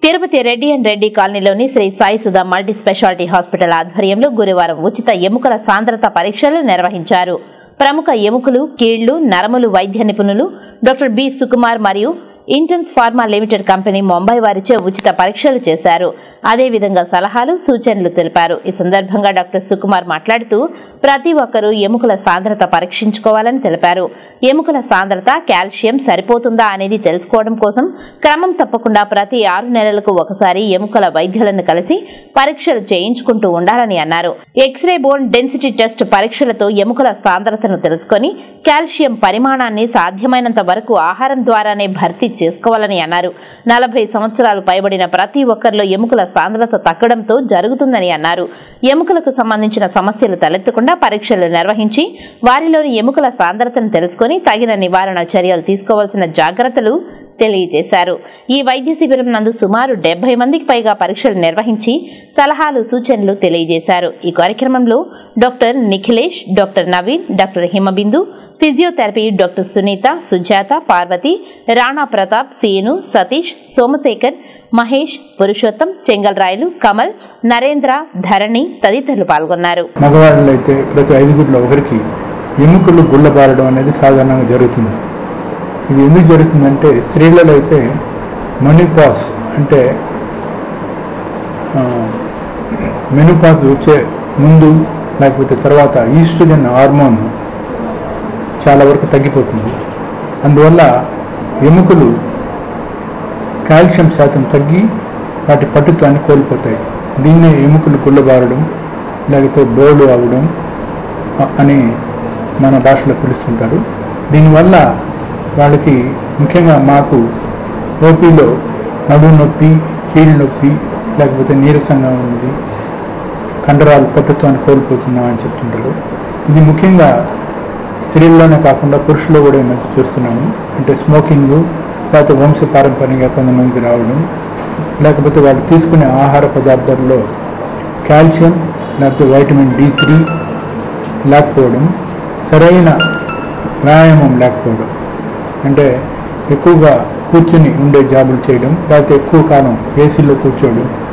Tirupati Reddy and Reddy కాలనీలోని Sri Sai Sudha multi specialty hospital ఆధ్వర్యంలో గురువారం ఉచిత ఎముకల సాంద్రత పరీక్షలు నిర్వహించారు ప్రముఖ ఎముకలు కీళ్లు నరములు వైద్య నిపుణులు డాక్టర్ బి సుకుమార్ మరియు Intense Pharma Limited company Mumbai వారిచే ఉచిత పరీక్షలు చేశారు అదేవిధంగా సలహాలు సూచనలు తెలిపారు ఈ సందర్భంగా డాక్టర్ సుకుమార్ మాట్లాడుతూ ప్రతి ఒక్కరూ ఎముకల సాంద్రత పరీక్షించుకోవాలని తెలిపారు ఎముకల సాంద్రత కాల్షియం సరిపోతుందా అనేది తెలుసుకోవడం కోసం క్రమం తప్పకుండా ప్రతి ఆరు నెలలకు ఒకసారి ఎముకల వైద్యులను కలిసి పరీక్షలు చేయించుకుంటూ ఉండాలని అన్నారు ఎక్స్రే బోన్ డెన్సిటీ టెస్ట్ పరీక్షలతో ఎముకల సాంద్రతను తెలుసుకొని కాల్షియం పరిమాణాన్ని సాధ్యమైనంత వరకు ఆహారం ద్వారానే భర్తీ చేసుకోవాలని అన్నారు నలభై సంవత్సరాలు పైబడిన ప్రతి ఒక్కరిలో ఎముకల సాంద్రత తగ్గడంతో జరుగుతుందని అన్నారు ఎముకలకు సంబంధించిన సమస్యలు తలెత్తకుండా పరీక్షలు నిర్వహించి వారిలోని ఎముకల సాంద్రతను తెలుసుకొని తగిన నివారణ చర్యలు తీసుకోవాల్సిన జాగ్రత్తలు తెలియజేశారు ఈ వైద్య శిబిరం నందు సుమారు డెబ్బై మందికి పైగా పరీక్షలు నిర్వహించి సలహాలు సూచనలు తెలియజేశారు ఈ కార్యక్రమంలో doctor Nikhilesh doctor Naveen doctor Himabindu physiotherapy doctor Sunitha Sujatha Parvathi Rana Pratap Seenu Satish Somasekhar Mahesh Purushottam Chengalrayalu Kamal Narendra Dharani తదితరులు పాల్గొన్నారు మగవాళ్ళలో అయితే ప్రతి ఐదుగురిలో ఒకరికి ఎముకలు గుళ్ళబారడం అనేది సాధారణంగా జరుగుతుంది ఇది ఎందుకు జరుగుతుందంటే స్త్రీలలో అయితే మణిపాస్ అంటే మెనుపాస్ వచ్చే ముందు లేకపోతే తర్వాత ఈస్ట్రోజన్ హార్మోన్ చాలా వరకు తగ్గిపోతుంది అందువల్ల ఎముకలు కాల్షియం శాతం తగ్గి వాటి పట్టుతాన్ని కోల్పోతాయి దీన్నే ఎముకలు గుల్లబారడం లేకపోతే బోర్డు అవ్వడం అ- అని మన భాషలో పిలుస్తుంటారు దీనివల్ల వాళ్ళకి ముఖ్యంగా మాకు ఓపీలో నడుము నొప్పి కీళ్ళ నొప్పి లేకపోతే నీరసంగా ఉంది కండరాలు పట్టుతాన్ని కోల్పోతున్నాం అని చెప్తుంటారు ఇది ముఖ్యంగా స్త్రీల్లోనే కాకుండా పురుషుల్లో కూడా ఈ మధ్య చూస్తున్నాము అంటే స్మోకింగ్ లేకపోతే వంశ పారంపర్యంగా కొంతమందికి రావడం లేకపోతే వాళ్ళు తీసుకునే ఆహార పదార్థాల్లో కాల్షియం లేకపోతే వైటమిన్ డి త్రీ లేకపోవడం సరైన వ్యాయామం లేకపోవడం అంటే ఎక్కువగా కూర్చుని ఉండే జాబులు చేయడం లేకపోతే ఎక్కువ కాలం ఏసీలో కూర్చోవడం